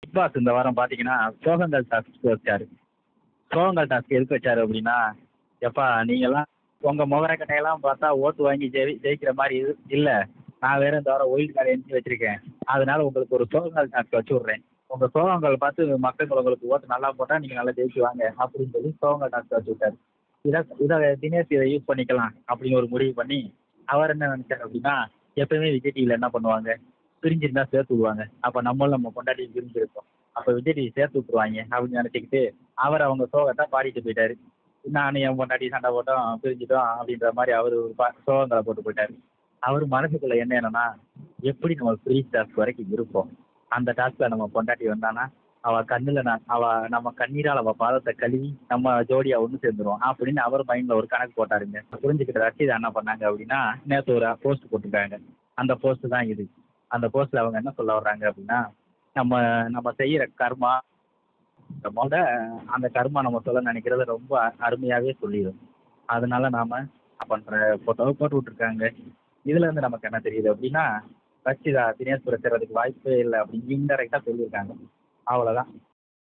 big pass இந்த வாரம் பார்த்தீங்கன்னா சோகங்கள் டாஸ்க் வச்சாரு சோகங்கள் டாஸ்க் எதுக்கு வச்சாரு அப்படின்னா எப்பா நீங்கெல்லாம் உங்க முகரக்கட்டையெல்லாம் பார்த்தா ஓட்டு வாங்கி ஜெயி ஜெயிக்கிற மாதிரி இது இல்லை நான் வேற இந்த வாரம் ஒயில்ட் கார்டு எழுதி வச்சிருக்கேன் அதனால உங்களுக்கு ஒரு சோகங்கள் டாஸ்க் வச்சு விட்றேன் உங்க சோகங்கள் பார்த்து மக்கள் உங்களுக்கு ஓட்டு நல்லா போட்டால் நீங்கள் நல்லா ஜெயிச்சுவாங்க அப்படின்னு சொல்லி சோகங்கள் டாஸ்க் வச்சு விட்டாரு இதை இதை தினேஷ் இதை யூஸ் பண்ணிக்கலாம் அப்படின்னு ஒரு முடிவு பண்ணி அவர் என்ன நினைச்சார் அப்படின்னா எப்பயுமே விஜய் டிவியில் என்ன பண்ணுவாங்க பிரிஞ்சிருந்தா சேர்த்து விடுவாங்க அப்போ நம்மளும் நம்ம கொண்டாடி பிரிஞ்சிருக்கோம் அப்போ விஜய் டிவி சேர்த்து விட்டுருவாங்க அப்படின்னு நினச்சிக்கிட்டு அவர் அவங்க சோகத்தை பாடிட்டு போயிட்டாரு நானும் என் பொண்டாட்டி சண்டை போட்டோம் பிரிஞ்சிட்டோம் அப்படின்ற மாதிரி அவர் ஒரு பா சோகங்களை போட்டு போயிட்டாரு அவர் மனசுக்குள்ள என்ன என்னன்னா எப்படி நம்ம ஃப்ரீ டாஸ்க் வரைக்கும் இருப்போம் அந்த டாஸ்க்ல நம்ம பொண்டாட்டி வந்தானா அவ கண்ணுல நான் அவ நம்ம கண்ணீரால் அவ பாதத்தை கழுவி நம்ம ஜோடியா ஒன்று சேர்ந்துருவோம் அப்படின்னு அவர் மைண்ட்ல ஒரு கணக்கு போட்டாருங்க புரிஞ்சுக்கிட்ட ரசிதா என்ன பண்ணாங்க அப்படின்னா நேற்று ஒரு போஸ்ட் போட்டிருக்காங்க அந்த போஸ்ட் தான் இது அந்த போஸ்ட்ல அவங்க என்ன சொல்ல வர்றாங்க அப்படின்னா நம்ம நம்ம செய்யற கர்மா மொத அந்த கர்மா நம்ம சொல்ல நினைக்கிறத ரொம்ப அருமையாவே சொல்லிடும் அதனால நாம பண்ற போட்டோவை போட்டு விட்டுருக்காங்க இதுல இருந்து நமக்கு என்ன தெரியுது அப்படின்னா ரச்சிதா தினேஷ் சேர்றதுக்கு வாய்ப்பே இல்லை அப்படின்னு இன்டெரக்டா சொல்லியிருக்காங்க அவ்வளவுதான்